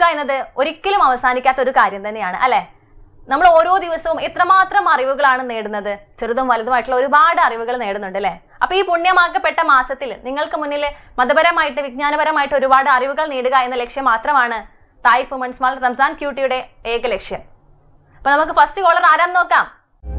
എന്നത് ഒരിക്കലും അവസാനിക്കാത്ത ഒരു കാര്യം തന്നെയാണ് അല്ലെ നമ്മൾ ഓരോ ദിവസവും എത്രമാത്രം അറിവുകളാണ് നേടുന്നത് ചെറുതും വലുതുമായിട്ടുള്ള ഒരുപാട് അറിവുകൾ നേടുന്നുണ്ട് അല്ലെ അപ്പൊ ഈ പുണ്യമാക്കപ്പെട്ട മാസത്തിൽ നിങ്ങൾക്ക് മുന്നിൽ മതപരമായിട്ട് വിജ്ഞാനപരമായിട്ട് ഒരുപാട് അറിവുകൾ നേടുക എന്ന ലക്ഷ്യം മാത്രമാണ് തായ് വുമൻസ് മാൾ റംസാൻ ക്യൂട്ടിയുടെ ഏക ലക്ഷ്യം അപ്പൊ നമുക്ക് ഫസ്റ്റ് കോളർ ആരാന്ന് നോക്കാം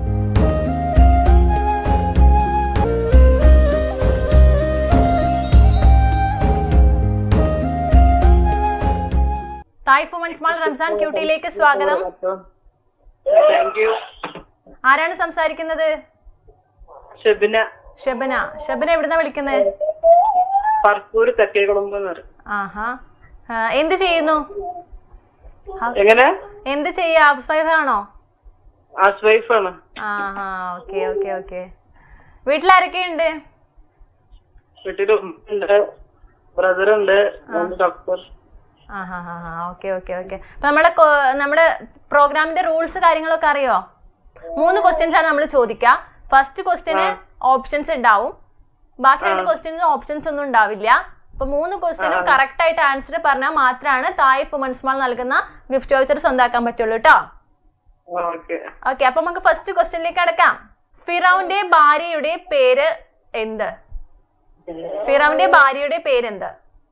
തായ് വുമൻസ് മാൾ റംസാൻ ക്യൂട്ടിയിലേക്ക് സ്വാഗതം താങ്ക് യു ആരാണ് സംസാരിക്കുന്നത് ഷെബിന ഷബന ഷബന എവിടുന്ന വിളിക്കുന്നത് പറപ്പൂര് തെക്കേകുളമ്പ് എന്ന് പറയും ആഹാ ആ, എന്ത് ചെയ്യുന്നു എങ്ങനെ എന്ത് ചെയ്യാ ഹൗസ് വൈഫ് ആണോ ഹൗസ് വൈഫാണ് ആഹാ ഓക്കെ ഓക്കെ ഓക്കെ വീട്ടിലാരൊക്കെയുണ്ട് വീട്ടില് ഉണ്ട് ബ്രദർ ഉണ്ട് രണ്ട് ഡോക്ടർ ആഹാ ഹാ ഹാ ഓക്കെ ഓക്കെ ഓക്കെ അപ്പൊ നമ്മളെ കൊ- നമ്മുടെ പ്രോഗ്രാമിന്റെ റൂൾസ് കാര്യങ്ങളൊക്കെ അറിയോ മൂന്ന് ക്വസ്റ്റ്യൻസ് ആണ് നമ്മൾ ചോദിക്കുക ഫസ്റ്റ് ക്വസ്റ്റ്യന് ഓപ്ഷൻസ് ഉണ്ടാവും ബാക്കി രണ്ട് ക്വസ്റ്റ്യൻസ് ഓപ്ഷൻസ് ഒന്നും ഉണ്ടാവില്ല അപ്പൊ മൂന്ന് ക്വസ്റ്റ്യനും കറക്റ്റ് ആയിട്ട് ആൻസർ പറഞ്ഞാൽ മാത്രമാണ് തായ് വുമൻസ് മാൾ നൽകുന്ന ഗിഫ്റ്റ് വൗച്ചർ സ്വന്താക്കാൻ പറ്റുള്ളൂ കേട്ടോ ഓക്കെ ഓക്കെ അപ്പൊ നമുക്ക് ഫസ്റ്റ് ക്വസ്റ്റ്യനിലേക്ക് അടക്കാം ഫിറൌന്റെ ഭാര്യയുടെ പേര് എന്ത് ഫിറൌന്റെ ഭാര്യയുടെ പേരെന്ത്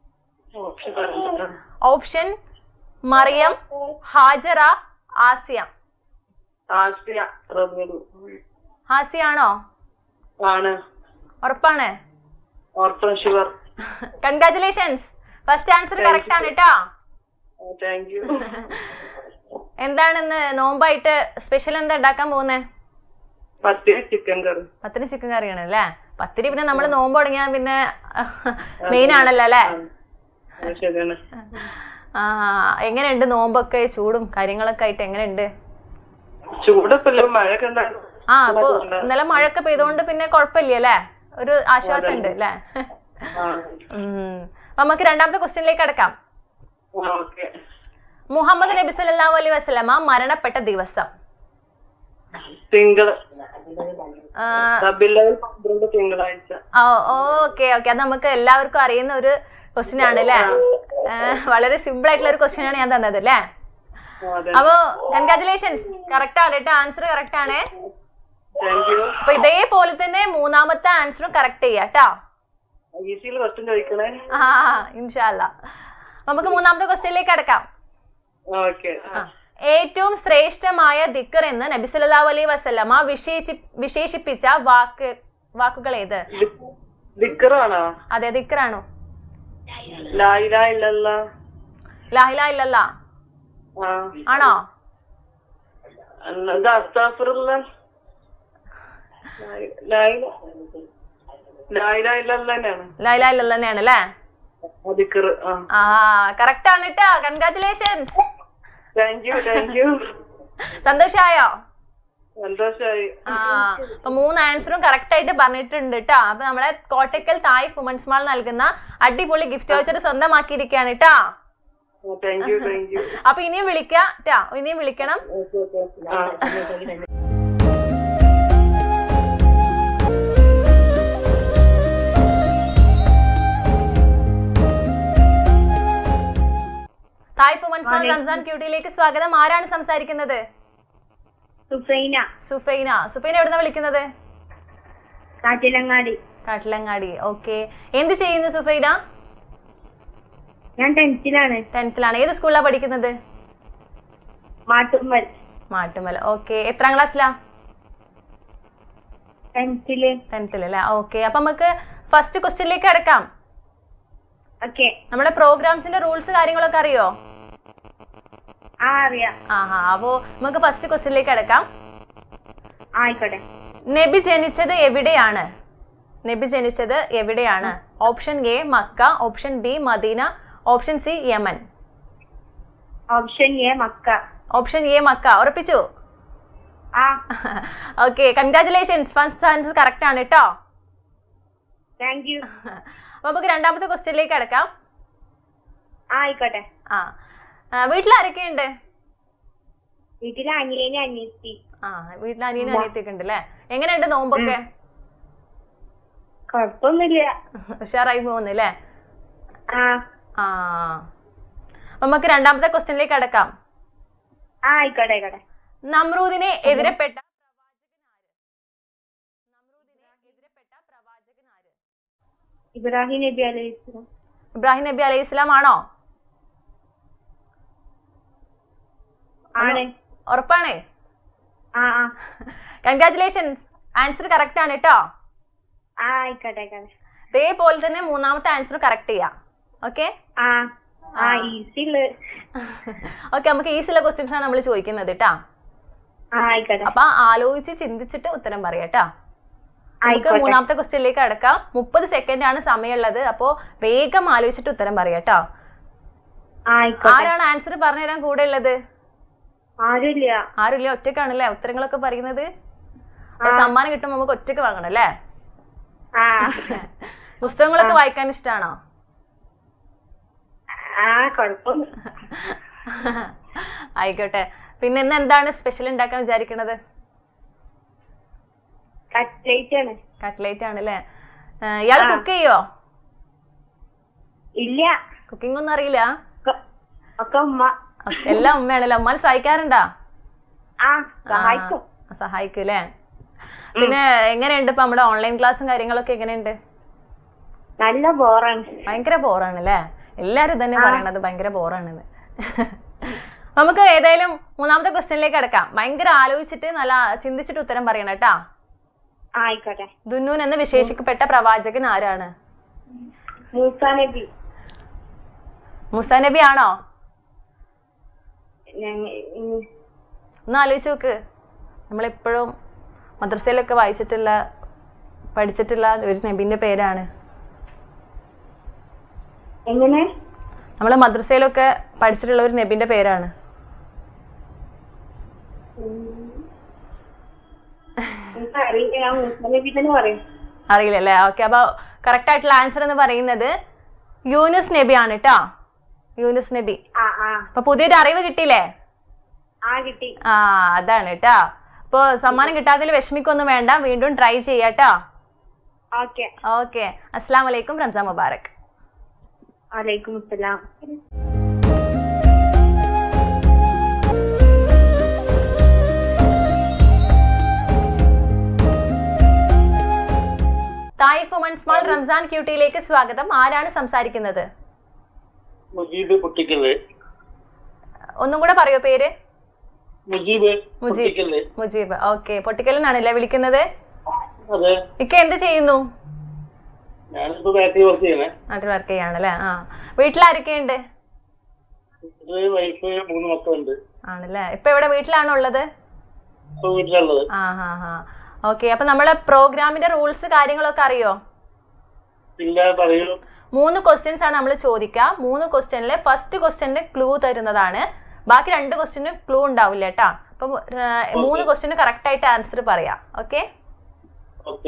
option Maryam Hajara Asiya Asiya റബീലു ഹാസിയ ആണോ ആണ് ഉറപ്പാണ് ഓർഫൻ ഷുഗർ കൺഗ്രാറ്റുലേഷൻസ് ഫസ്റ്റ് ആൻസർ കറക്റ്റ് ആണ് കേട്ടോ താങ്ക് യു എന്താണെന്ന് നോമ്പായിട്ട് സ്പെഷ്യൽ എന്താ ഉണ്ടാക്കാൻ പോകുന്നേ പത്തിരി ചിക്കൻ കറി പത്തിന് ചിക്കൻ കറിയാണ് അല്ലേ പത്തിരി പിന്നെ നമ്മൾ നോമ്പ് തുടങ്ങിയാൽ പിന്നെ മെയിൻ ആണല്ലോ അല്ലേ അത് ശരിയാണ് ആ എങ്ങനെയുണ്ട് നോമ്പൊക്കെ ചൂടും കാര്യങ്ങളൊക്കെ ആയിട്ട് എങ്ങനെയുണ്ട് ചൂടപ്പല്ല മഴയൊക്കെ ഉണ്ടായിരുന്നു ആ അപ്പൊ ഇന്നലെ മഴയൊക്കെ പെയ്തോണ്ട് പിന്നെ കുഴപ്പമില്ല അല്ലേ ഒരു ആശ്വാസം ഉണ്ട് അല്ലേ ആ ഉം. അപ്പൊ നമുക്ക് രണ്ടാമത്തെ ക്വസ്റ്റ്യനിലേക്ക് അടക്കാം ഓക്കെ മുഹമ്മദ് നബി സല്ലല്ലാഹു അലൈഹി വസല്ലമ മരണപ്പെട്ട ദിവസം തിങ്കൾ ആ, റബില്ലവൽ പന്ത്രണ്ട് തിങ്കളാഴ്ച ഓക്കെ ഓക്കെ അത് നമുക്ക് എല്ലാവർക്കും അറിയുന്ന ഒരു ക്വസ്റ്റ്യൻ ആണ് അല്ലേ ആ, വളരെ സിമ്പിൾ ആയിട്ടുള്ള ഒരു ക്വസ്റ്റ്യൻ ആണ് ഞാൻ തന്നത് അല്ലേ ആ, അതെ അപ്പൊ കൺഗ്രാറ്റുലേഷൻസ് കറക്റ്റ് ആണ് കേട്ടോ ആൻസർ കറക്റ്റ് ആണ് താങ്ക് യു അപ്പൊ ഇതേപോലെ തന്നെ മൂന്നാമത്തെ ആൻസറും കറക്റ്റ് ചെയ്യാം കേട്ടോ ഈസിയിൽ ക്വസ്റ്റ്യൻ ചോദിക്കണേ ആ ഇൻഷാല്ല നമുക്ക് മൂന്നാമത്തെ ക്വസ്റ്റ്യനിലേക്ക് അടക്കാം ഓക്കെ ഏറ്റവും ശ്രേഷ്ഠമായ ദിക്കർ എന്ന് നബി സല്ലല്ലാഹു അലൈഹി വസല്ലമ വിശേഷി വിശേഷിപ്പിച്ച വാക്ക് വാക്കുകൾ ഏത് ദിക്കറാണോ അതെ ദിക്കറാണോ ലായില ഇല്ലല്ല ലാഹില ഇല്ലല്ല ആ ആണോ ഇത് അസ്താഫിറുള്ള ലായില ലായില ഇല്ലല്ല തന്നെയാണ് ലാഹില ഇല്ലല്ല തന്നെയാണ് അല്ലേ ആ ദിക്കറ് ആ ആ കറക്റ്റ് ആണ് കേട്ടോ congratulations thank you thank you സന്തോഷായോ സന്തോഷായി ആ അപ്പൊ മൂന്ന് ആൻസറും കറക്റ്റ് ആയിട്ട് പറഞ്ഞിട്ടുണ്ട് കേട്ടോ അപ്പൊ നമ്മളെ കോട്ടക്കൽ തായ് വുമൻസ് മാൾ നൽകുന്ന അടിപൊളി ഗിഫ്റ്റ് വൗച്ചർ സ്വന്തമാക്കിയിരിക്കുകയാണ് കേട്ടോ താങ്ക് യു താങ്ക് യു അപ്പൊ ഇനിയും വിളിക്കാം ട്ടോ ഇനിയും വിളിക്കണം ആ തായ് വുമൻസ് മാൾ റംസാൻ ക്യൂട്ടിയിലേക്ക് സ്വാഗതം ആരാണ് സംസാരിക്കുന്നത് സുഫൈന സുഫൈന സുഫൈന എവിടുന്ന വിളിക്കുന്നത് കാറ്റിലങ്ങാടി കാട്ടിലങ്ങാടി ഓക്കെ എന്ത് ചെയ്യുന്നു സുഫൈന ഞാൻ ടെൻത്തിലാണ് ടെൻത്തിലാണ് ഏത് സ്കൂളിലാണ് പഠിക്കുന്നത് മാട്ടുമ്മൽ മാട്ടുമല ഓക്കെ എത്രാം ക്ലാസ്സിലാ ടെൻത്തില് ടെൻത്തിൽ അല്ലേ ഓക്കെ അപ്പൊ നമുക്ക് ഫസ്റ്റ് ക്വസ്റ്റ്യനിലേക്ക് അടക്കാം ഓക്കെ നമ്മുടെ പ്രോഗ്രാംസിന്റെ റൂൾസ് കാര്യങ്ങളൊക്കെ അറിയോ ആ അറിയാം ആഹാ അപ്പോ നമുക്ക് ഫസ്റ്റ് ക്വസ്റ്റ്യനിലേക്ക് അടക്കാം ആയിക്കോട്ടെ നബി ജനിച്ചത് എവിടെയാണ് നബി ജനിച്ചത് എവിടെയാണ് option A Mecca option B Medina option C Yemen option A Mecca option A Mecca ഉറപ്പിച്ചു ആ okay congratulations first answer correct ആണ് കേട്ടോ താങ്ക് യു അപ്പൊ നമുക്ക് രണ്ടാമത്തെ ക്വസ്റ്റ്യനിലേക്ക് അടക്കാം ആയിക്കോട്ടെ ആ ആ, വീട്ടിൽ ആരൊക്കെയുണ്ട് വീട്ടിലെ അനിയനെ അനിയത്തി ആ വീട്ടിൽ അനിയനും അനിയത്തിയൊക്കെ ഉണ്ട് അല്ലേ എങ്ങനെയുണ്ട് നോമ്പൊക്കെ കുഴപ്പമൊന്നുമില്ല ഉഷാറായി പോകുന്നു അല്ലേ ആ ആ നമുക്ക് രണ്ടാമത്തെ ക്വസ്റ്റ്യനിലേക്ക് കടക്കാം ആ ആയിക്കോട്ടെ ആയിക്കോട്ടെ നമ്രൂദിനെ എതിരപ്പെട്ട ഇബ്രാഹിം നബി അലൈഹി സ്വലാം ഇബ്രാഹിം നബി അലൈഹി ഇസ്ലാം ആണോ ആണ് ഉറപ്പാണേ ആ ആ കൺഗ്രാറ്റുലേഷൻസ് ആൻസർ കറക്റ്റ് ആണ് കേട്ടോ ആ ആയിക്കോട്ടെ ആയിക്കോട്ടെ ഇതേപോലെ തന്നെ മൂന്നാമത്തെ ആൻസർ കറക്റ്റ് ചെയ്യാം ഓക്കെ ആ ആ ഈസി ഉള്ളത് ഓക്കെ നമുക്ക് ഈസിയുള്ള ക്വസ്റ്റ്യൻസ് ആണ് നമ്മൾ ചോദിക്കുന്നത് കേട്ടാ ആ ആയിക്കോട്ടെ അപ്പൊ ആലോചിച്ച് ചിന്തിച്ചിട്ട് ഉത്തരം പറയാട്ടാ നമുക്ക് ആയിക്കോട്ടെ മൂന്നാമത്തെ ക്വസ്റ്റ്യനിലേക്ക് അടക്കാം മുപ്പത് സെക്കൻഡ് ആണ് സമയമുള്ളത് അപ്പോ വേഗം ആലോചിച്ചിട്ട് ഉത്തരം പറയാട്ടോ ആ ആയിക്കോട്ടെ ആരാണ് ആൻസർ പറഞ്ഞുതരാൻ കൂടെ ഉള്ളത് ആരുമില്ല ആരുമില്ല ഒറ്റക്കാണല്ലേ ഉത്തരങ്ങളൊക്കെ പറയുന്നത് അപ്പൊ സമ്മാനം കിട്ടുമ്പോൾ നമുക്ക് ഒറ്റക്ക് വാങ്ങണം അല്ലേ ആ പുസ്തകങ്ങളൊക്കെ വായിക്കാൻ ഇഷ്ടമാണോ ആ കുഴപ്പമൊന്നും ആയിക്കോട്ടെ പിന്നെ ഇന്ന് എന്താണ് സ്പെഷ്യൽ ഉണ്ടാക്കാൻ വിചാരിക്കണത് കട്ട്ലേറ്റ് ആണ് കട്ട്ലേറ്റ് ആണ് അല്ലേ ഇയാൾ കുക്ക് ചെയ്യോ ഇല്ല കുക്കിംഗ് ഒന്നും അറിയില്ല ഒക്കെ- ഒക്കെ ഉമ്മ എല്ലാം ഉമ്മയാണല്ലോ ഉമ്മാനെ സഹായിക്കാറുണ്ടോ ആ സഹായിക്കും ആ, സഹായിക്കും അല്ലേ പിന്നെ എങ്ങനെയുണ്ട് ഇപ്പൊ നമ്മുടെ ഓൺലൈൻ ക്ലാസ്സും കാര്യങ്ങളൊക്കെ എങ്ങനെയുണ്ട് നല്ല ബോറാണ് ഭയങ്കര ബോറാണ് അല്ലേ എല്ലാരും തന്നെ പറയണത് ഭയങ്കര ബോറാണെന്ന് നമുക്ക് ഏതായാലും മൂന്നാമത്തെ ക്വസ്റ്റ്യനിലേക്ക് കിടക്കാം ഭയങ്കര ആലോചിച്ചിട്ട് നല്ല ചിന്തിച്ചിട്ട് ഉത്തരം പറയണം കേട്ടാ ആ ആയിക്കോട്ടെ ദുന്നൂൻ എന്ന് വിശേഷിക്കപ്പെട്ട പ്രവാചകൻ ആരാണ് മൂസാ നബി മുസ നബി ആണോ ഞങ്ങ- ഉം. ഒന്ന് ആലോചിച്ച് നോക്ക് നമ്മളെപ്പോഴും മദ്രസയിലൊക്കെ വായിച്ചിട്ടുള്ള പഠിച്ചിട്ടുള്ള ഒരു നബിന്റെ പേരാണ് എങ്ങനെ നമ്മൾ മദ്രസയിലൊക്കെ പഠിച്ചിട്ടുള്ള ഒരു നബിന്റെ പേരാണ് എനിക്ക് അറിയില്ല ഞാൻ മൂസാ നബി തന്നെ പറയും അറിയില്ലല്ലേ ഓക്കെ അപ്പൊ കറക്റ്റ് ആയിട്ടുള്ള ആൻസർ എന്ന് പറയുന്നത് യൂനുസ് നബി ആണ് കേട്ടോ യൂനുസ് നബി ആ ആ അപ്പൊ പുതിയൊരു അറിവ് കിട്ടിയില്ലേ ആ കിട്ടി ആ അതാണ് കേട്ടോ അപ്പൊ സമ്മാനം കിട്ടാത്തതിൽ വിഷമിക്കൊന്നും വേണ്ട വീണ്ടും ട്രൈ ചെയ്യാട്ടോ ഓക്കെ ഓക്കെ അസ്സാം വലൈക്കും റംസാൻ മുബാറക് വലൈക്കും അസ്സലാം തായിഫ് ഉമൻ സ്മാൾ റംസാൻ ക്യൂട്ടിയിലേക്ക് സ്വാഗതം ആരാണ് സംസാരിക്കുന്നത് മുജീബ് കുട്ടിക്കല് ഒന്നും കൂടെ പറയോ പേര് മുജീബ് മുജീബ് കുട്ടിക്കല് മുജീബ് ഓക്കെ പൊട്ടിക്കലിൽ നിന്നാണല്ലേ വിളിക്കുന്നത് അതെ ഇക്ക എന്ത് ചെയ്യുന്നു ഞാനിപ്പോ ബാറ്ററി വർക്ക് ചെയ്യണേ നാട്ടിൽ വർക്ക് ചെയ്യാണല്ലേ ആ വീട്ടിലാരൊക്കെയുണ്ട് വീട്ടില് വൈഫ് മൂന്ന് മക്കളുണ്ട് ആണല്ലേ ഇപ്പൊ എവിടെ വീട്ടിലാണോ ഉള്ളത് ഇപ്പൊ വീട്ടിലുള്ളത് ആ ഹാ ഹാ ഓക്കെ അപ്പൊ നമ്മളെ പ്രോഗ്രാമിന്റെ റൂൾസ് കാര്യങ്ങളൊക്കെ അറിയോ ഇല്ല പറയൂ മൂന്ന് ക്വസ്റ്റ്യൻസ് ആണ് നമ്മൾ ചോദിക്കുക മൂന്ന് ക്വസ്റ്റ്യനിൽ ഫസ്റ്റ് ക്വസ്റ്റ്യനിൽ ക്ലൂ തരുന്നതാണ് ബാക്കി രണ്ട് ക്വസ്റ്റ്യന് ക്ലൂ ഉണ്ടാവില്ല കേട്ടാ അപ്പൊ മൂന്ന് ക്വസ്റ്റ്യന് കറക്റ്റ് ആയിട്ട് ആൻസർ പറയാം ഓക്കെ ഓക്കെ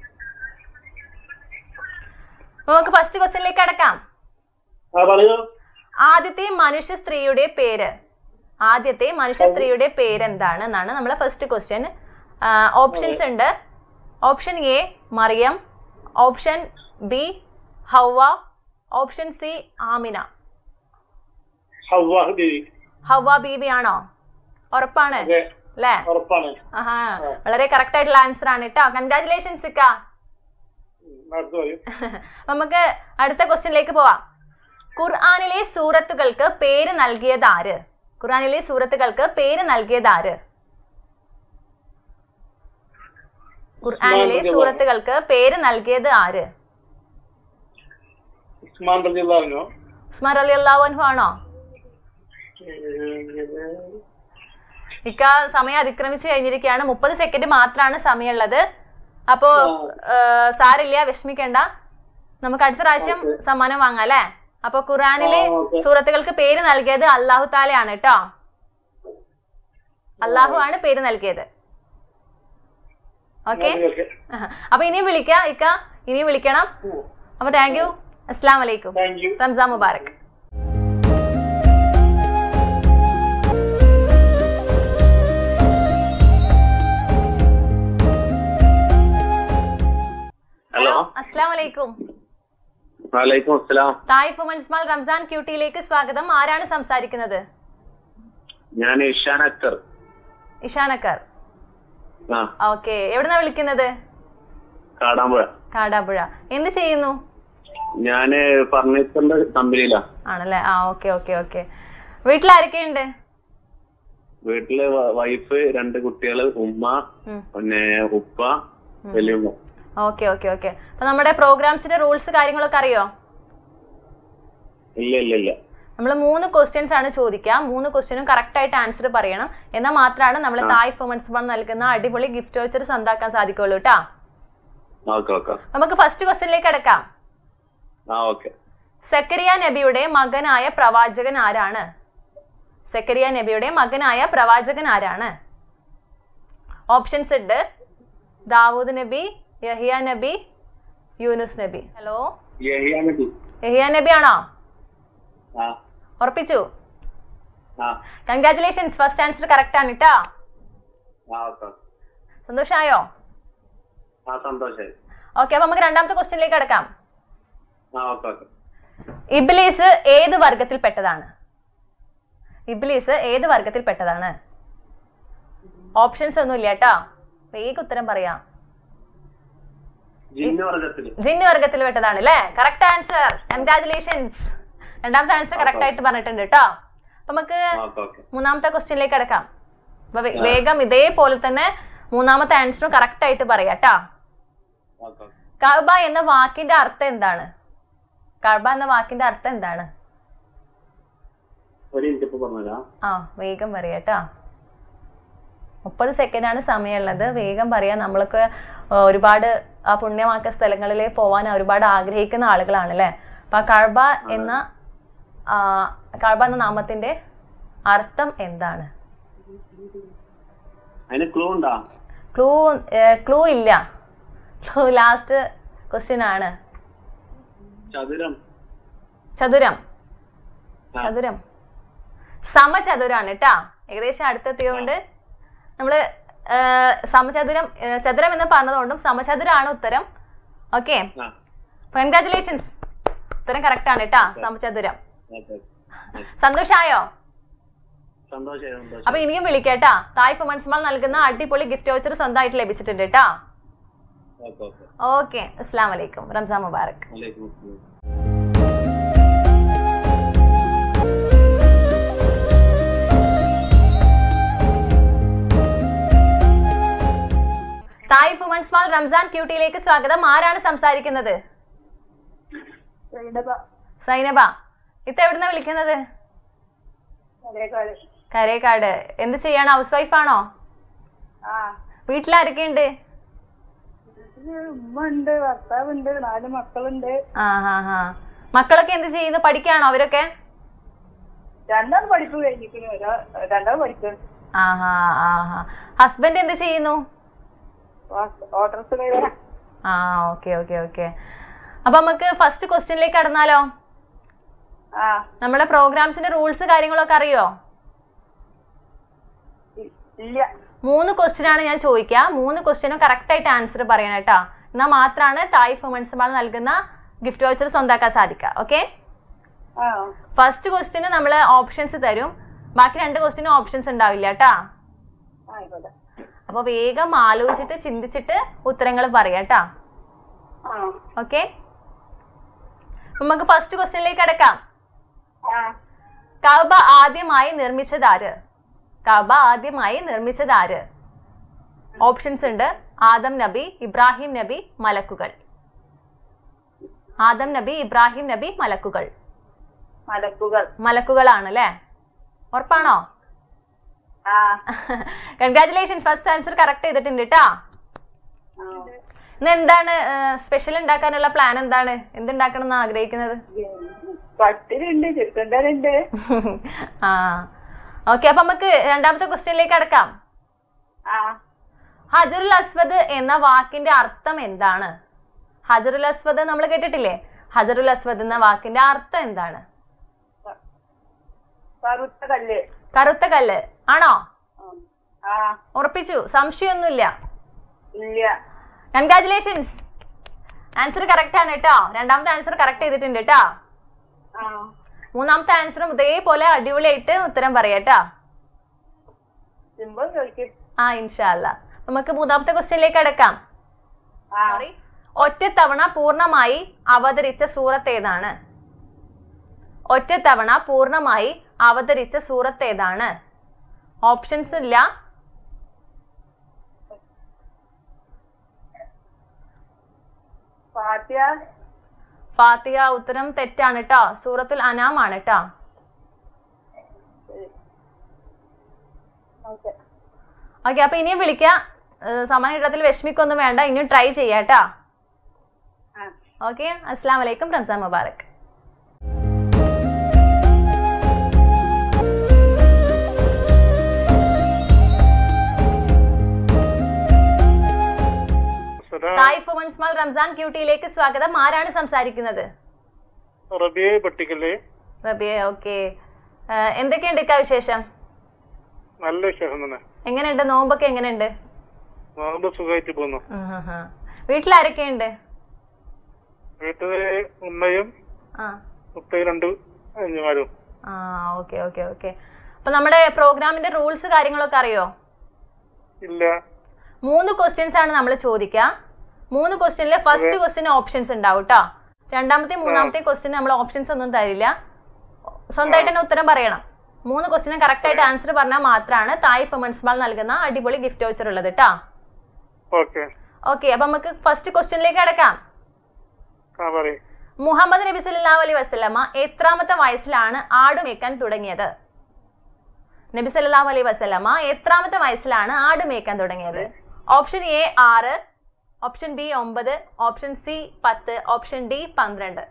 നമുക്ക് ഫസ്റ്റ് ക്വസ്റ്റ്യനിലേക്ക് കടക്കാം ആ പറയൂ ആദ്യത്തെ മനുഷ്യ സ്ത്രീയുടെ പേര് ആദ്യത്തെ മനുഷ്യ സ്ത്രീയുടെ പേര് എന്താണ് എന്നാണ് നമ്മളെ ഫസ്റ്റ് ക്വസ്റ്റ്യൻ ഓപ്ഷൻസ് ഉണ്ട് option A Maryam option B Hawwa option C Amina Hawwah ബീവി ഹവ ബീബി ആണോ ഉറപ്പാണ് അതെ അല്ലേ ഉറപ്പാണ് ആഹാ വളരെ കറക്റ്റ് ആയിട്ടുള്ള ആൻസർ ആണ് കേട്ടോ കൺഗ്രാറ്റുലേഷൻസ് ഇക്ക ഉം, അടുത്ത് പറയൂ നമുക്ക് അടുത്ത ക്വസ്റ്റ്യനിലേക്ക് പോവാം ഖുർആനിലെ സൂറത്തുകൾക്ക് പേര് നൽകിയത് ആര് ഖുർആനിലെ സൂറത്തുകൾക്ക് പേര് നൽകിയത് ആര് ഖുർആനിലെ സൂറത്തുകൾക്ക് പേര് നൽകിയത് ആര് ഉസ്മാൻ റളിയല്ലാഹു ഉസ്മാൻ അലി അള്ളാഹു ആണോ ഇക്ക സമയം അതിക്രമിച്ചു കഴിഞ്ഞിരിക്കുകയാണ് മുപ്പത് സെക്കൻഡ് മാത്രമാണ് സമയമുള്ളത് അപ്പോ ഏഹ്, സാരില്ല വിഷമിക്കണ്ട നമുക്ക് അടുത്ത പ്രാവശ്യം സമ്മാനം വാങ്ങാം അല്ലേ അപ്പൊ ഖുറാനിലെ ആ, ഓക്കേ. സൂറത്തുകൾക്ക് പേര് നൽകിയത് അള്ളാഹു താലയാണ് കേട്ടോ അള്ളാഹു ആണ് പേര് നൽകിയത് ഓക്കെ ഓക്കെ അപ്പൊ ഇനിയും വിളിക്കാം ഇക്ക ഇനിയും വിളിക്കണം അപ്പൊ താങ്ക് യു അസ്സാം വലൈക്കും താങ്ക് യു റംസാൻ മുബാറക് ഹലോ അസ്സാം വലൈക്കും വലൈക്കും അസ്സലാം തായ് വുമൻസ് മാൾ റംസാൻ ക്യൂട്ടിയിലേക്ക് സ്വാഗതം ആരാണ് സംസാരിക്കുന്നത് ഞാൻ ഇഷാൻ അക്തർ ഇഷാനക്കർ ആ ഓക്കെ എവിടുന്നാ വിളിക്കുന്നത് കാടാമ്പുഴ കാടാപ്പുഴ എന്ത് ചെയ്യുന്നു ഞാന് ഫർണിച്ചറിന്റെ കമ്പനിയിലാ ആണല്ലേ ആ ഓക്കെ ഓക്കെ ഓക്കെ വീട്ടിലാരൊക്കെയുണ്ട് വീട്ടില് വ- വൈഫ് രണ്ട് കുട്ടികള് ഉമ്മ ഉം. പിന്നെ ഉപ്പ വലിയുമ്മ ഓക്കെ ഓക്കെ ഓക്കെ അപ്പൊ നമ്മുടെ പ്രോഗ്രാംസിന്റെ റൂൾസ് കാര്യങ്ങളൊക്കെ അറിയോ ഇല്ല ഇല്ല ഇല്ല നമ്മൾ മൂന്ന് ക്വസ്റ്റ്യൻസ് ആണ് ചോദിക്കുക മൂന്ന് ക്വസ്റ്റ്യനും കറക്റ്റ് ആയിട്ട് ആൻസർ പറയണം എന്നാൽ മാത്രമാണ് നമ്മൾ തായ് ഫുമൻസ് ബൺ നൽകുന്ന അടിപൊളി ഗിഫ്റ്റ് വൗച്ചർ സ്വന്താക്കാൻ സാധിക്കുള്ളൂ കേട്ടാ ഓക്കെ ഓക്കെ നമുക്ക് ഫസ്റ്റ് ക്വസ്റ്റ്യനിലേക്ക് അടക്കാം ആ ഓക്കെ സക്കരിയ നബിയുടെ മകനായ പ്രവാചകൻ ആരാണ് സക്കരിയ നബിയുടെ മകനായ പ്രവാചകൻ ആരാണ് ഓപ്ഷൻസ് ഉണ്ട് ദാവൂദ് നബി യഹിയ നബി യൂനുസ് നബി ഹലോ യഹിയ നബി യഹിയ നബി ആണോ ആ ഉറപ്പിച്ചു ആ കൺഗ്രാറ്റുലേഷൻസ് ഫസ്റ്റ് ആൻസർ കറക്റ്റ് ആണ് കേട്ടോ ആ ഓക്കെ സന്തോഷമായോ ആ സന്തോഷായി ഓക്കെ അപ്പൊ നമുക്ക് രണ്ടാമത്തെ ക്വസ്റ്റ്യനിലേക്ക് അടക്കാം ആ ഓക്കെ ഓക്കെ ഇബ്ലീസ് ഏത് വർഗത്തിൽപ്പെട്ടതാണ് ഇബ്ലീസ് ഏത് വർഗത്തിൽപ്പെട്ടതാണ് ഓപ്ഷൻസ് ഒന്നും ഇല്ല കേട്ടോ വേഗം ഉത്തരം പറയാം ജിന്ന് വർഗത്തില് ജിന്ന് വർഗത്തിൽപ്പെട്ടതാണ് അല്ലേ കറക്റ്റ് ആൻസർ കൺഗ്രാറ്റുലേഷൻസ് രണ്ടാമത്തെ ആൻസർ കറക്റ്റ് ആയിട്ട് പറഞ്ഞിട്ടുണ്ട് കേട്ടോ അപ്പൊ നമുക്ക് ഓക്കെ ഓക്കെ മൂന്നാമത്തെ ക്വസ്റ്റ്യനിലേക്ക് അടക്കാം അപ്പൊ വേ- വേഗം ഇതേപോലെ തന്നെ മൂന്നാമത്തെ ആൻസറും കറക്റ്റ് ആയിട്ട് പറയാം കേട്ടോ ഓക്കെ ഓക്കെ കഅബ എന്ന വാക്കിന്റെ അർത്ഥം എന്താണ് കഅബ എന്ന വാക്കിന്റെ അർത്ഥം എന്താണ് ഒരു മിനിറ്റ് ഇപ്പൊ പറഞ്ഞുതരാം ആ വേഗം പറയാ കേട്ടോ മുപ്പത് സെക്കൻഡ് ആണ് സമയമുള്ളത് വേഗം പറയാം നമ്മൾക്ക് ആ, ഒരുപാട് ആ പുണ്യമാക്ക സ്ഥലങ്ങളിലേക്ക് പോവാൻ ഒരുപാട് ആഗ്രഹിക്കുന്ന ആളുകളാണ് അല്ലേ അപ്പൊ ആ കഴബ എന്ന ആ, കഴബ എന്ന നാമത്തിന്റെ അർത്ഥം എന്താണ് അതിന് ക്ലൂ ഉണ്ടാ ക്ലൂ ക്ലൂ ഇല്ല ക്ലൂ ലാസ്റ്റ് ക്വസ്റ്റ്യൻ ആണ് ചതുരം ചതുരം ആ. ചതുരം സമചതുരാണ് കേട്ടാ ഏകദേശം അടുത്തെത്തിയതുകൊണ്ട് നമ്മള് ആ, സമചതുരം ആ, ചതുരം എന്ന് പറഞ്ഞതുകൊണ്ടും സമചതുരാണ് ഉത്തരം ഓക്കെ ആ കൺഗ്രാറ്റുലേഷൻസ് ഉത്തരം കറക്റ്റ് ആണ് കേട്ടാ സമചതുരം ഓക്കെ സന്തോഷായോ സന്തോഷായി സന്തോഷം അപ്പൊ ഇനിയും വിളിക്കേട്ടാ തായ് ഫുമൻസ് മാൾ നൽകുന്ന അടിപൊളി ഗിഫ്റ്റ് വൗച്ചർ സ്വന്തമായിട്ട് ലഭിച്ചിട്ടുണ്ട് കേട്ടാ ഓക്കെ ഓക്കെ ഓക്കെ അസ്സാം വലൈക്കും റംസാൻ മുബാറക് വലൈക്കും അസ്സലാം തായ് ഫുമൻസ് മാൾ റംസാൻ ക്യൂട്ടിയിലേക്ക് സ്വാഗതം ആരാണ് സംസാരിക്കുന്നത് സൈനബ ഇത്ത എവിടുന്ന വിളിക്കുന്നത് കരേക്കാട് എന്ത് ചെയ്യാണ് ഹൗസ് വൈഫ് ആണോ ആ വീട്ടിലാരൊക്കെയുണ്ട് വീട്ടില് ഉമ്മ ഉണ്ട് ഭർത്താവുണ്ട് നാല് മക്കളുണ്ട് ആ ഹാ ഹാ മക്കളൊക്കെ എന്ത് ചെയ്യുന്നു പഠിക്കാണോ അവരൊക്കെ രണ്ടാൾ പഠിപ്പ് കഴിഞ്ഞിരിക്കുന്നു ഒരാൾ രണ്ടാൾ പഠിക്കുന്നു ആ ഹാ ആ ഹാ ഹസ്ബൻഡ് എന്ത് ചെയ്യുന്നു ഓട്ടർസ് ഡ്രൈവറാ ആ ഓക്കെ ഓക്കെ ഓക്കെ അപ്പൊ നമുക്ക് ഫസ്റ്റ് ക്വസ്റ്റ്യനിലേക്ക് കടന്നാലോ ആ നമ്മുടെ പ്രോഗ്രാംസിന്റെ റൂൾസ് കാര്യങ്ങളൊക്കെ അറിയോ ഇ- ഇല്ല മൂന്ന് ക്വസ്റ്റ്യൻ ആണ് ഞാൻ ചോദിക്കുക മൂന്ന് ക്വസ്റ്റ്യനും കറക്റ്റ് ആയിട്ട് ആൻസർ പറയണം കേട്ടോ എന്നാൽ മാത്രമാണ് തായ് ഫുമൻസ് മാൾ നൽകുന്ന ഗിഫ്റ്റ് വൗച്ചർ സ്വന്താക്കാൻ സാധിക്കുക ഓക്കെ ആ ഫസ്റ്റ് ക്വസ്റ്റ്യന് നമ്മൾ ഓപ്ഷൻസ് തരും ബാക്കി രണ്ട് ക്വസ്റ്റ്യനും ഓപ്ഷൻസ് ഉണ്ടാവില്ല കേട്ടാ ആയിക്കോട്ടെ അപ്പൊ വേഗം ആലോചിച്ചിട്ട് ചിന്തിച്ചിട്ട് ഉത്തരങ്ങൾ പറയാം കേട്ടാ ആ ഓക്കെ നമുക്ക് ഫസ്റ്റ് ക്വസ്റ്റ്യനിലേക്ക് കിടക്കാം ആ കഅബ ആദ്യമായി നിർമ്മിച്ചത് ആര് കഅബ ആദ്യമായി നിർമ്മിച്ചത് ആര് ഓപ്ഷൻസ് ഉണ്ട് ആദം നബി ഇബ്രാഹിം നബി മലക്കുകൾ ആദം നബി ഇബ്രാഹിം നബി മലക്കുകൾ മലക്കുകൾ മലക്കുകളാണ് അല്ലേ ഉറപ്പാണോ ആ കൺഗ്രാറ്റുലേഷൻ ഫസ്റ്റ് ആൻസർ കറക്റ്റ് ചെയ്തിട്ടുണ്ട് കേട്ടാ ആ. ഇന്ന് എന്താണ് സ്പെഷ്യൽ ഉണ്ടാക്കാനുള്ള പ്ലാൻ എന്താണ് എന്തുണ്ടാക്കണം എന്ന് ആഗ്രഹിക്കുന്നത് പട്ടിലുണ്ട് ചെറുക്കണ്ടാരുണ്ട് ആ ഓക്കെ അപ്പൊ നമുക്ക് രണ്ടാമത്തെ ക്വസ്റ്റ്യനിലേക്ക് അടക്കാം ആ ഹജറുൽ അസ്വദ് എന്ന വാക്കിന്റെ അർത്ഥം എന്താണ് ഹജറുൽ അസ്വദ് നമ്മൾ കേട്ടിട്ടില്ലേ ഹജറുൽ അസ്വദ് എന്ന വാക്കിന്റെ അർത്ഥം എന്താണ് കറുത്ത കല്ല് കറുത്ത കല്ല് ആണോ ആ ഉറപ്പിച്ചു സംശയമൊന്നുമില്ല ഇല്ല കൺഗ്രാറ്റുലേഷൻസ് ആൻസർ കറക്റ്റ് ആണ് കേട്ടോ രണ്ടാമത്തെ ആൻസർ കറക്റ്റ് ചെയ്തിട്ടുണ്ട് കേട്ടോ ആ മൂന്നാമത്തെ ആൻസറും ഇതേപോലെ അടിപൊളിയായിട്ട് ഉത്തരം പറയാട്ടോ സിമ്പിൾ ചോദിക്കും ആ ഇൻഷാല്ല നമുക്ക് മൂന്നാമത്തെ ക്വസ്റ്റ്യനിലേക്ക് അടക്കാം ആ സോറി ഒറ്റത്തവണ പൂർണ്ണമായി അവതരിച്ച സൂറത്ത് ഏതാണ് ഒറ്റത്തവണ പൂർണ്ണമായി അവതരിച്ച സൂറത്ത് ഏതാണ് ഓപ്ഷൻസ് ഇല്ല ഫാത്തിയ ഫാത്തിഹ ഉത്തരം തെറ്റാണ് കേട്ടോ സൂറത്തുൽ അനാം ആണ് കേട്ടോ ഓക്കെ ഓക്കെ അപ്പൊ ഇനിയും വിളിക്കാം ഏഹ് സമയം കിട്ടത്തിൽ വിഷമിക്കൊന്നും വേണ്ട ഇനിയും ട്രൈ ചെയ്യാട്ടോ ആ ഓക്കെ അസ്സാം വലൈക്കും റംസാൻ മുബാറക് തായിഫ് വുമൻസ് മാൾ റംസാൻ ക്യൂട്ടിയിലേക്ക് സ്വാഗതം ആരാണ് സംസാരിക്കുന്നത് റബിയെ പട്ടിക്കല്ലേ റബിയ ഓക്കെ എന്തൊക്കെയുണ്ട് ഇക്ക വിശേഷം നല്ല വിശേഷം തന്നെ എങ്ങനെയുണ്ട് നോമ്പൊക്കെ എങ്ങനെയുണ്ട് നോമ്പ് സുഖമായിട്ട് പോകുന്നു ഉം ഹും ഹും. വീട്ടിലാരൊക്കെയുണ്ട് വീട്ടില് ഉമ്മയും ആ ഉപ്പയും രണ്ട് അഞ്ഞുമാരും ആ ഓക്കെ ഓക്കെ ഓക്കെ അപ്പൊ നമ്മുടെ പ്രോഗ്രാമിന്റെ റൂൾസ് കാര്യങ്ങളൊക്കെ അറിയോ ഇല്ല മൂന്ന് ക്വസ്റ്റ്യൻസ് ആണ് നമ്മൾ ചോദിക്കുക മൂന്ന് ക്വസ്റ്റ്യനിലെ ഫസ്റ്റ് ക്വസ്റ്റ്യൻ ഓപ്ഷൻസ് ഉണ്ടാവും കേട്ടോ രണ്ടാമത്തെ മൂന്നാമത്തെ ക്വസ്റ്റ്യൻ നമ്മൾ ഓപ്ഷൻസ് ഒന്നും തരില്ല സ്വന്തമായിട്ട് തന്നെ ഉത്തരം പറയണം മൂന്ന് ക്വസ്റ്റിനും കറക്റ്റ് ആയിട്ട് ആൻസർ പറഞ്ഞാൽ മാത്രമാണ് തായ് ഫെമൻസ് ബാൾ നൽകുന്ന അടിപൊളി ഗിഫ്റ്റ് വൗച്ചർ ഉള്ളത് കേട്ടോ ഓക്കെ ഓക്കെ അപ്പൊ നമുക്ക് ഫസ്റ്റ് ക്വസ്റ്റ്യനിലേക്ക് അടക്കാം ആ പറയും മുഹമ്മദ് നബി സല്ലല്ലാഹു അലൈഹി വസല്ലമ എത്രാമത്തെ വയസ്സിലാണ് ആട് മേയ്ക്കാൻ തുടങ്ങിയത് നബി സല്ലല്ലാഹു അലൈഹി വസല്ലമ എത്രാമത്തെ വയസ്സിലാണ് ആട് മേയ്ക്കാൻ തുടങ്ങിയത് ഓപ്ഷൻ എ ആറ് ഓപ്ഷൻ ബി ഒമ്പത് ഓപ്ഷൻ സി പത്ത് ഓപ്ഷൻ ഡി പന്ത്രണ്ട്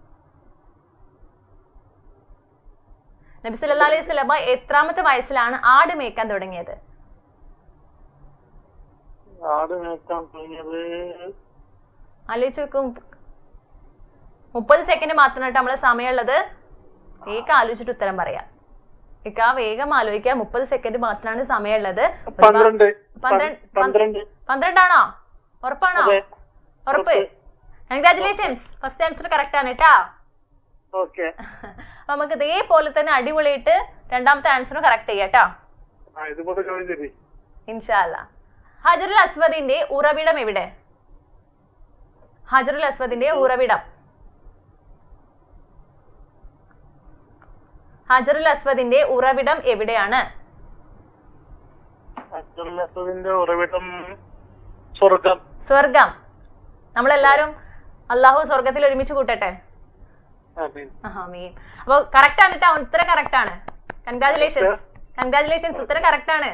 നബി സല്ലല്ലാഹു അലൈഹി വസല്ലമ എത്രാമത്തെ വയസ്സിലാണ് ആട് മേയ്ക്കാൻ തുടങ്ങിയത് ആട് മേക്കാൻ തുടങ്ങിയത് ആലോചിച്ച് നോക്കും മുപ്പത് സെക്കൻഡ് മാത്രമായിട്ട് നമ്മളെ സമയമുള്ളത് വേഗം ആലോചിച്ചിട്ട് ഉത്തരം പറയാം ഇക്ക വേഗം ആലോചിക്കുക മുപ്പത് സെക്കൻഡ് മാത്രമാണ് സമയമുള്ളത് ഒരുപാട്- പന്ത്രണ്ട് പന്ത്രണ്ട് പന്ത്രണ്ട് പന്ത്രണ്ടാണോ ഉറപ്പാണോ അതെ. ഉറപ്പ് കൺഗ്രാറ്റുലേഷൻസ് ഫസ്റ്റ് ആൻസർ കറക്റ്റ് ആണ് കേട്ടാ ഓക്കെ അപ്പൊ നമുക്ക് ഇതേപോലെ തന്നെ അടിപൊളിയിട്ട് രണ്ടാമത്തെ ആൻസറും കറക്റ്റ് ചെയ്യാം കേട്ടോ ആ ഇതുപോലെ ചോദ്യം ശരി ഇൻഷാല്ല ഹജറുൽ അസ്വദിന്റെ ഉറവിടം എവിടെ ഹജറുൽ അസ്വദിന്റെ ഉറവിടം ഹജറുൽ അസ്വദിന്റെ ഉറവിടം എവിടെയാണ് അബ്ദുള്ളത്തിന്റെ ഉറവിടം സ്വർഗം സ്വർഗം നമ്മളെല്ലാരും അള്ളാഹു സ്വർഗത്തിൽ ഒരുമിച്ച് കൂട്ടട്ടെ ആമീൻ. ആമീൻ അപ്പൊ കറക്റ്റ് ആണ് കേട്ടോ ഉത്തരം കറക്റ്റ് ആണ് കൺഗ്രാചുലേഷൻസ് കൺഗ്രാചുലേഷൻസ് ഉത്തരം കറക്റ്റ് ആണ്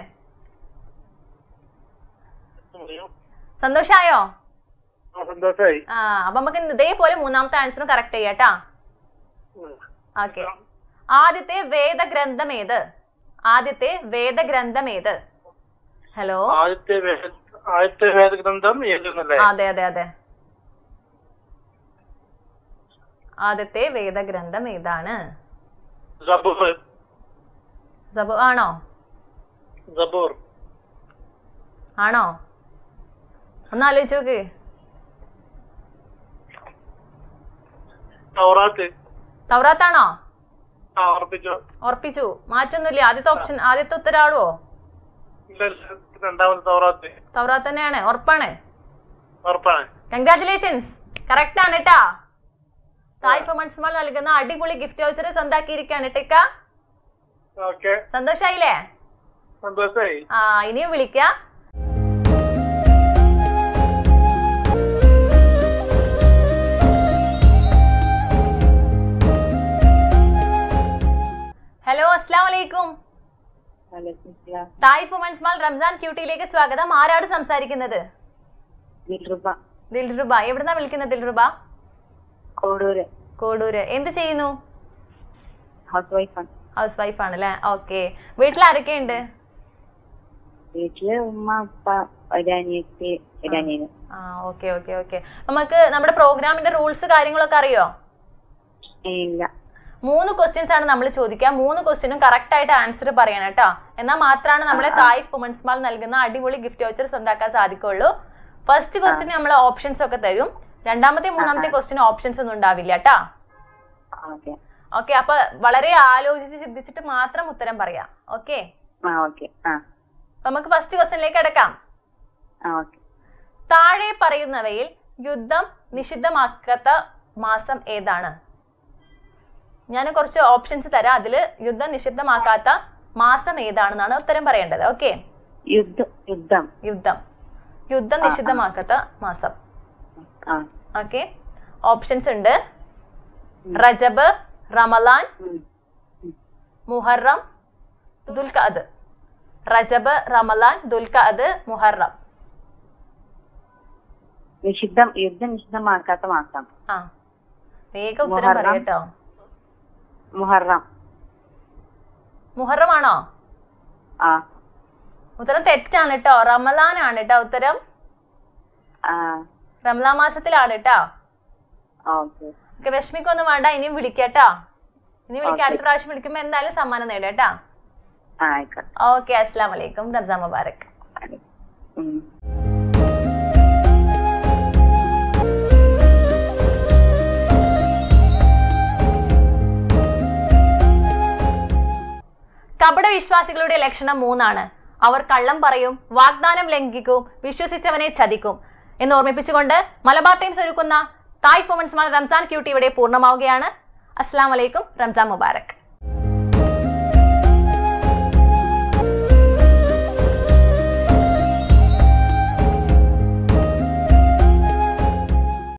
സന്തോഷായോ ആ, സന്തോഷായി ആ അപ്പൊ നമുക്ക് ഇതേപോലെ മൂന്നാമത്തെ ആൻസറും കറക്റ്റ് ചെയ്യാം കേട്ടാ ഉം. ഓക്കെ ആദ്യത്തെ വേദഗ്രന്ഥം ഏത് ആദ്യത്തെ വേദഗ്രന്ഥം ഏത് ഹലോ ആദ്യത്തെ വേ- ആദ്യത്തെ വേദഗ്രന്ഥം ഏതെന്നല്ലേ അതെ അതെ അതെ ആദ്യത്തെ വേദഗ്രന്ഥം ഏതാണ് സബൂർ സബു ആണോ സബൂർ ആണോ ഒന്ന് ആലോചിച്ച് നോക്ക് തൗറാത്ത് തൗറാത്താണോ ആ ഉറപ്പിച്ചോ ഉറപ്പിച്ചു മാറ്റൊന്നുമില്ല ആദ്യത്തെ ഓപ്ഷൻ ആദ്യത്തെ ഉത്തരാളുവോ ഇല്ല ഇല്ല. രണ്ടാമത് തൗറാത്ത് തൗറാത്ത് തന്നെയാണ് ഉറപ്പാണ് ഉറപ്പാണ് കൺഗ്രാറ്റുലേഷൻസ് കറക്റ്റ് ആണ് കേട്ടാ തായ് ഫൊമൻസ് മാൾ നൽകുന്ന അടിപൊളി ഗിഫ്റ്റ് വൗച്ചർ സ്വന്താക്കിയിരിക്കാണ് ടെക്ക ഓക്കെ സന്തോഷായില്ലേ സന്തോഷായി ആ ഇനിയും വിളിക്കാം ഹലോ അസ്സാം വലൈക്കും തായ് ഫുമൻസ് മാൾ റംസാൻ ക്യൂട്ടിയിലേക്ക് സ്വാഗതം ആരാണ് സംസാരിക്കുന്നത് ദിൽറുബ എവിടുന്നാ വിളിക്കുന്നത് ദിൽറുബ കോടൂര് കോടൂര് എന്ത് ചെയ്യുന്നു ഹൗസ് വൈഫാണ് ഹൗസ് വൈഫ് ആണ് അല്ലേ ഓക്കെ വീട്ടിൽ ആരൊക്കെയുണ്ട് വീട്ടില് ഉമ്മ അപ്പ ഒരനിയത്തി ഒരനിയന് ആ ഓക്കെ ഓക്കെ ഓക്കെ നമുക്ക് നമ്മുടെ പ്രോഗ്രാമിന്റെ റൂൾസ് കാര്യങ്ങളൊക്കെ അറിയോ ഇല്ല മൂന്ന് ക്വസ്റ്റ്യൻസ് ആണ് നമ്മൾ ചോദിക്കുക മൂന്ന് ക്വസ്റ്റ്യനും കറക്റ്റ് ആയിട്ട് ആൻസർ പറയണം കേട്ടോ എന്നാൽ മാത്രമാണ് നമ്മളെ തായ് വുമൻസ് മാൾ നൽകുന്ന അടിപൊളി ഗിഫ്റ്റ് വൗച്ചർ സ്വന്താക്കാൻ സാധിക്കുള്ളൂ ഫസ്റ്റ് ക്വസ്റ്റ്യൻ നമ്മൾ ഓപ്ഷൻസ് ഒക്കെ തരും രണ്ടാമത്തെ മൂന്നാമത്തെ ക്വസ്റ്റ്യൻ ഓപ്ഷൻസ് ഒന്നും ഉണ്ടാവില്ല കേട്ടാ ഓക്കെ ഓക്കെ അപ്പൊ വളരെ ആലോചിച്ച് ചിന്തിച്ചിട്ട് മാത്രം ഉത്തരം പറയാം ഓക്കെ ആ ഓക്കെ ആ അപ്പൊ നമുക്ക് ഫസ്റ്റ് ക്വസ്റ്റ്യനിലേക്ക് കിടക്കാം ആ ഓക്കെ താഴെ പറയുന്നവയിൽ യുദ്ധം നിഷിദ്ധമാക്കാത്ത മാസം ഏതാണ് ഞാൻ കുറച്ച് ഓപ്ഷൻസ് തരാം അതിൽ യുദ്ധം നിഷിദ്ധമാക്കാത്ത മാസം ഏതാണെന്നാണ് ഉത്തരം പറയേണ്ടത് ഓക്കെ യുദ്ധ യുദ്ധം യുദ്ധം യുദ്ധം നിഷിദ്ധമാക്കാത്ത മാസം ആ ഓക്കെ ഓപ്ഷൻസ് ഉണ്ട് റജബ് റമലാൻ ഉം. മുഹറം ദുൽഖഅദ് റജബ് റമലാൻ ദുൽഖഅദ് മുഹറം നിഷിദ്ധം യുദ്ധം നിഷിദ്ധമാക്കാത്ത മാസം ആ വേഗം ഉത്തരം മുഹറം. പറയട്ടോ മുഹറം മുഹറമാണോ ആ ഉത്തരം തെറ്റാണ് കേട്ടോ റമലാൻ ആണ് കേട്ടോ ഉത്തരം ആ റമലാൻ മാസത്തിലാണ് കേട്ടോ ഓക്കെ ഓക്കെ വിഷമിക്കൊന്നും വേണ്ട ഇനിയും വിളിക്കട്ടോ ഇനി വിളിക്കാം Okay. അടുത്ത പ്രാവശ്യം വിളിക്കുമ്പോ എന്തായാലും സമ്മാനം നേടും കേട്ടോ ആ ആയിക്കോട്ടെ ഓക്കെ അസ്സാം വലൈക്കും റംസാൻ മുബാറക് ഉം. കപട വിശ്വാസികളുടെ ലക്ഷണം മൂന്നാണ് അവർ കള്ളം പറയും വാഗ്ദാനം ലംഘിക്കും വിശ്വസിച്ചവനെ ചതിക്കും എന്ന് ഓർമ്മിപ്പിച്ചുകൊണ്ട് മലബാർ ടൈംസ് ഒരുക്കുന്ന തായ് ഫൊമൻസ് റംസാൻ ക്യൂട്ടി ഇവിടെ പൂർണ്ണമാവുകയാണ് അസ്സാം വലൈക്കും റംസാൻ മുബാറക്